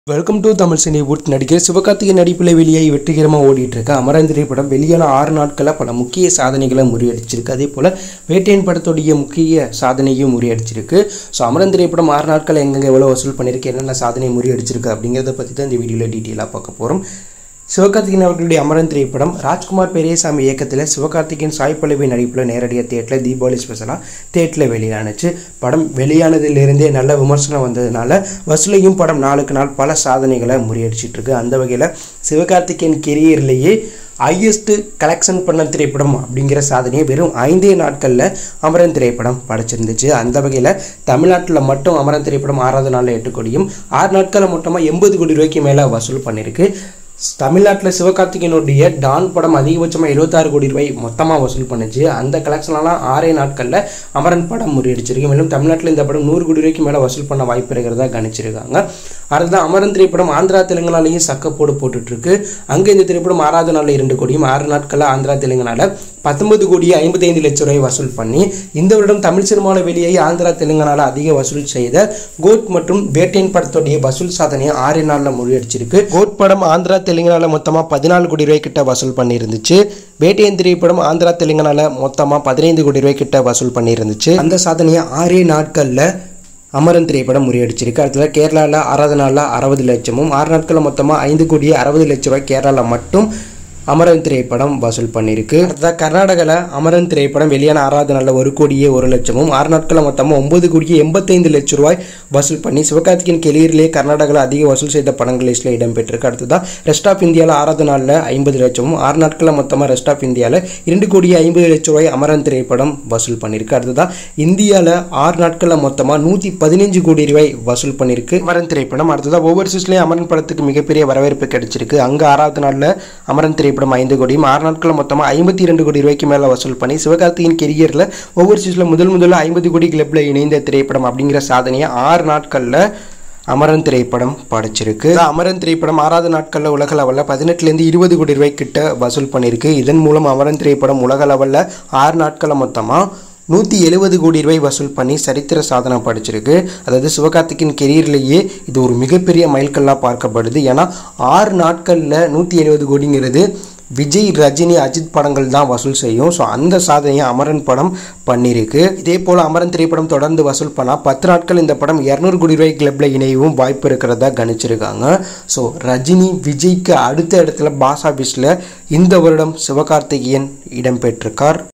welcome to Tamil Cinewood நடிகர் சிவகார்த்திகேயன் நடிப்பில் வெளியாகி வெற்றிகரமாக ஓடிட்டு இருக்க அமரன் திரைப்படம் வெளியான ஆறு நாட்களில் பல முக்கிய சாதனைகளை முறியடிச்சிருக்கு அதே போல் வேட்டையன் படத்துடைய முக்கிய சாதனையும் முறியடிச்சிருக்கு ஸோ அமரன் திரைப்படம் ஆறு நாட்கள் எங்கெங்கே எவ்வளோ வசூல் பண்ணியிருக்கு என்னென்ன சாதனை முறியடிச்சிருக்கு அப்படிங்கிறத பற்றி தான் இந்த வீடியோவில் டீட்டெயிலாக பார்க்க போகிறோம் சிவகார்த்திகேயன் அவர்களுடைய அமரன் திரைப்படம் ராஜ்குமார் பெரியசாமி இயக்கத்தில் சிவகார்த்திகேயன் சாய் பல்லவி நடிப்பில் நேரடியாக தேட்டரில் தீபாவளி ஸ்பெஷலாக தேட்டரில் வெளியானுச்சு படம் வெளியானதிலிருந்தே நல்ல விமர்சனம் வந்ததுனால வசூலையும் படம் நாளுக்கு நாள் பல சாதனைகளை முறியடிச்சிட்டு இருக்கு அந்த வகையில் சிவகார்த்திகேயன் கெரியர்லேயே ஹையஸ்ட் கலெக்ஷன் பண்ண திரைப்படம் அப்படிங்கிற சாதனையை வெறும் ஐந்தே நாட்களில் அமரன் திரைப்படம் படைச்சிருந்துச்சு அந்த வகையில் தமிழ்நாட்டில் மட்டும் அமரன் திரைப்படம் ஆறாவது நாளில் எட்டு கோடியும் ஆறு நாட்களில் மொத்தமாக எண்பது கோடி ரூபாய்க்கு மேலே வசூல் பண்ணியிருக்கு தமிழ்நாட்டில் சிவகார்த்திகேயனுடைய டான் படம் அதிகபட்சமாக இருபத்தாறு கோடி ரூபாய் மொத்தமாக வசூல் பண்ணுச்சு அந்த கலெக்ஷன்லாம் ஆறே நாட்களில் அமரன் படம் முறியடிச்சிருக்கு மேலும் தமிழ்நாட்டில் இந்த படம் நூறு கோடி ரூபாய்க்கு மேலே வசூல் பண்ண வாய்ப்பு இருக்கிறதா கணிச்சிருக்காங்க அடுத்ததான் அமரன் திரைப்படம் ஆந்திரா தெலுங்கானாலையும் சக்கப்போடு போட்டுட்ருக்கு அங்கே இந்த திரைப்படம் ஆறாவது நாளில் இரண்டு கோடியும் ஆறு நாட்களில் ஆந்திரா தெலுங்கானாவில் பத்தொன்பது கோடி ஐம்பத்தைந்து லட்சம் ரூபாய் வசூல் பண்ணி இந்த வருடம் தமிழ் சினிமாவில் வெளியாகி ஆந்திரா தெலுங்கானாவில் அதிக வசூல் செய்த கோட் மற்றும் வேட்டையன் படத்துடைய வசூல் சாதனையை ஆறு நாளில் முறியடிச்சிருக்கு கோட் படம் ஆந்திரா தெலுங்கானாவில் மொத்தமாக பதினாலு கோடி ரூபாய் கிட்ட வசூல் பண்ணியிருந்துச்சு வேட்டையன் திரைப்படம் ஆந்திரா தெலுங்கானாவில் மொத்தமாக பதினைந்து கோடி ரூபாய் கிட்ட வசூல் பண்ணியிருந்துச்சு அந்த சாதனையை ஆறே நாட்களில் அமரன் திரைப்படம் முறியடிச்சிருக்கு அடுத்தது கேரளாவில் ஆறாவது நாளில் அறுபது லட்சமும் ஆறு நாட்களில் மொத்தமாக ஐந்து கோடி அறுபது லட்ச ரூபாய் கேரளாவில் மட்டும் அமரன் திரைப்படம் வசூல் பண்ணியிருக்கு அடுத்ததாக கர்நாடகாவில் அமரன் திரைப்படம் வெளியான ஆறாவது நாளில் ஒரு கோடியே ஒரு லட்சமும் ஆறு நாட்களில் மொத்தமாக ஒன்பது கோடியே எண்பத்தைந்து லட்ச ரூபாய் வசூல் பண்ணி சிவகார்த்திகேயன் கெளியரிலே கர்நாடகாவில் அதிக வசூல் செய்த படங்கள் லிஸ்ட்டில் இடம்பெற்றிருக்கு அடுத்ததாக ரெஸ்ட் ஆஃப் இந்தியாவில் ஆறாவது நாளில் ஐம்பது லட்சமும் ஆறு நாட்களில் மொத்தமாக ரெஸ்ட் ஆஃப் இந்தியாவில் இரண்டு கோடியே ஐம்பது லட்ச ரூபாய் அமரன் திரைப்படம் வசூல் பண்ணியிருக்கு அடுத்ததாக இந்தியாவில் ஆறு நாட்களில் மொத்தமாக நூற்றி பதினஞ்சு கோடி ரூபாய் வசூல் பண்ணியிருக்கு அமரன் திரைப்படம் அடுத்ததாக ஓவர்சீஸ்லேயே அமரன் படத்துக்கு மிகப்பெரிய வரவேற்பு கிடைச்சிருக்கு அங்கே ஆறாவது நாளில் அமரன் திரைப்படம் ஐந்து கோடியும் ஆறு நாட்களில் மொத்தமாக ஐம்பத்தி இரண்டு கோடி ரூபாய்க்கு மேலே வசூல் பண்ணி சிவகார்த்தியின் கெரியரில் ஓவர்சீஸில் முதல் முதல்ல ஐம்பது கோடி கிளப்பில் இணைந்த திரைப்படம் அப்படிங்கிற சாதனையை ஆறு நாட்களில் அமரன் திரைப்படம் படைச்சிருக்கு அமரன் திரைப்படம் ஆறாவது நாட்களில் உலக லெவலில் பதினெட்டுலேருந்து இருபது கோடி ரூபாய் கிட்ட வசூல் பண்ணியிருக்கு இதன் மூலம் அமரன் திரைப்படம் உலக லெவலில் ஆறு நாட்களில் மொத்தமாக நூற்றி எழுபது கோடி ரூபாய் வசூல் பண்ணி சரித்திர சாதனை படிச்சிருக்கு அதாவது சிவகார்த்திகின் கெரியர்லேயே இது ஒரு மிகப்பெரிய மைல்கல்லாக பார்க்கப்படுது ஏன்னா ஆறு நாட்களில் நூற்றி எழுபது கோடிங்கிறது விஜய் ரஜினி அஜித் படங்கள் தான் வசூல் செய்யும் ஸோ அந்த சாதனையை அமரன் படம் பண்ணியிருக்கு இதே போல் அமரன் திரைப்படம் தொடர்ந்து வசூல் பண்ணால் பத்து நாட்கள் இந்த படம் இரநூறு கோடி ரூபாய் கிளப்பில் இணையவும் வாய்ப்பு இருக்கிறதா கணிச்சிருக்காங்க ஸோ ரஜினி விஜய்க்கு அடுத்த இடத்துல பாஸ் ஆஃபீஸில் இந்த வருடம் சிவகார்த்திகேயன் இடம்பெற்றிருக்கார்